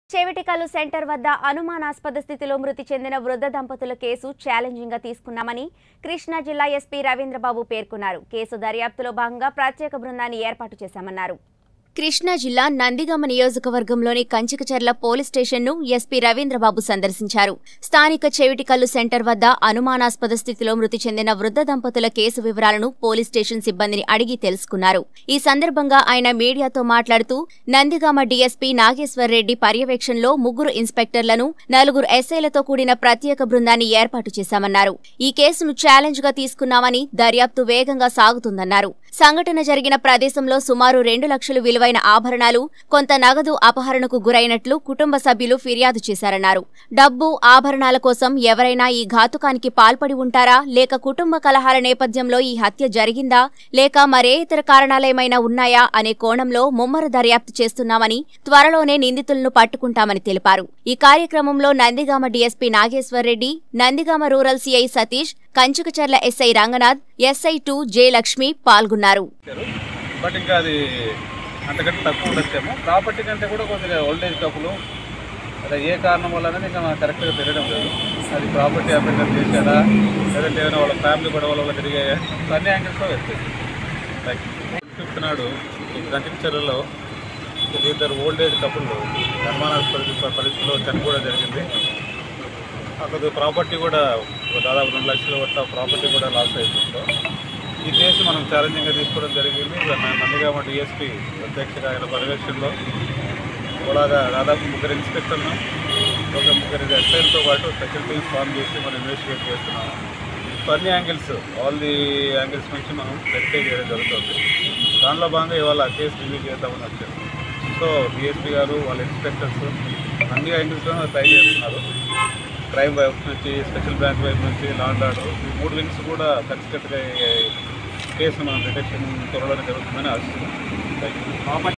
చెవిటికల్లు centre వద్ద అనుమానాస్పద స్థితిలో మృతి చెందిన వృద్ధ దంపతుల కేసు ఛాలెంజింగ్ గా తీసుకున్నామని కృష్ణా జిల్లా ఎస్పీ రవీంద్రబాబు పేర్కొన్నారు కేసు దర్యాప్తులో భాగంగా ప్రత్యేక బృందాన్ని ఏర్పాటు చేశామన్నారు కృష్ణా జిల్లా నందిగామ నియోజకవర్గంలోని కంచికచర్ల పోలీస్ స్టేషన్ను ఎస్పీ రవీంద్రబాబు సందర్శించారు స్థానిక చెవిటికల్లు సెంటర్ వద్ద అనుమానాస్పద స్థితిలో మృతి చెందిన వృద్ధ దంపతుల కేసు వివరాలను పోలీస్ స్టేషన్ సిబ్బందిని అడిగి తెలుసుకున్నారు ఈ సందర్భంగా ఆయన మీడియాతో మాట్లాడుతూ నందిగామ డీఎస్పీ నాగేశ్వర్ రెడ్డి పర్యవేక్షణలో ముగ్గురు ఇన్స్పెక్టర్లను నలుగురు ఎస్ఐలతో కూడిన ప్రత్యేక బృందాన్ని ఏర్పాటు చేశామన్నారు ఈ కేసును ఛాలెంజ్ గా తీసుకున్నామని దర్యాప్తు వేగంగా సాగుతుందన్నారు సంఘటన జరిగిన ప్రదేశంలో సుమారు రెండు లక్షలు విలువైన ఆభరణాలు కొంత నగదు అపహరణకు గురైనట్లు కుటుంబ సభ్యులు ఫిర్యాదు చేశారన్నారు డబ్బు ఆభరణాల కోసం ఎవరైనా ఈ ఘాతుకానికి పాల్పడి ఉంటారా లేక కుటుంబ కలహాల నేపథ్యంలో ఈ హత్య జరిగిందా లేక మరే ఇతర కారణాలేమైనా ఉన్నాయా అనే కోణంలో ముమ్మర దర్యాప్తు చేస్తున్నామని త్వరలోనే నిందితులను పట్టుకుంటామని తెలిపారు ఈ కార్యక్రమంలో Nandigama DSP Nageswar Reddy Nandigama rural CI Satish Kanchikacherla SI Ranganath SI two J Lakshmi పాల్గొన్నారు ఇచ్చారు బట్ ఇంకా అది అంతకంటే తక్కువ ఉండొచ్చేమో ప్రాపర్టీ కంటే కూడా కొద్దిగా ఓల్డేజ్ కప్పులు అదే ఏ కారణం వల్ల అనేది ఇంకా మనకు కరెక్ట్గా తెలియడం లేదు అది ప్రాపర్టీ అఫెండర్ చేశాడా లేదంటే ఏదైనా వాళ్ళ ఫ్యామిలీ గొడవల వల్ల తిరిగాయా సో అన్ని యాంగిల్స్లో వెళ్తాయి లైక్ ఫిఫ్త్ నాడు ఈ గంటిచర్లలో ఇద్దరు ఓల్డేజ్ కప్పులు నిర్మాణాస్పద పరిస్థితిలో చనిపోవడం జరిగింది అక్కడ ప్రాపర్టీ కూడా దాదాపు రెండు లక్షల వరకు ప్రాపర్టీ కూడా లాస్ అయిపోయిందో ఈ కేసు మనం ఛాలెంజింగ్గా తీసుకోవడం జరిగింది న- నందిగామ డిఎస్పీ ప్రత్యక్షంగా ఆయన పర్యవేక్షణలో అలాగా దాదాపు ముగ్గురు ఇన్స్పెక్టర్లు ఒక ముగ్గురు ఎస్ఐలతో పాటు స్పెషల్ టీమ్స్ ఫామ్ చేసి మనం ఇన్వెస్టిగేట్ చేస్తున్నాము సో అన్ని యాంగిల్స్ ఆల్ ది యాంగిల్స్ నుంచి మనం వెరిఫై చేయడం జరుగుతుంది దానిలో భాగంగా ఇవాళ కేసు రివ్యూ చేద్దామని వచ్చాము సో డిఎస్పీ గారు వాళ్ళ ఇన్స్పెక్టర్స్ అన్ని యాంగిల్స్లో ట్రై చేస్తున్నారు క్రైమ్ వైపు నుంచి స్పెషల్ బ్రాంచ్ వైపు నుంచి లాండ్ ఆర్డర్ ఈ మూడు వింగ్స్ కూడా కలిసికట్టుగా ఈ కేసు మనం డిటెక్షన్ త్వరలోనే జరుగుతుందని ఆశిస్తున్నాం థ్యాంక్ యూ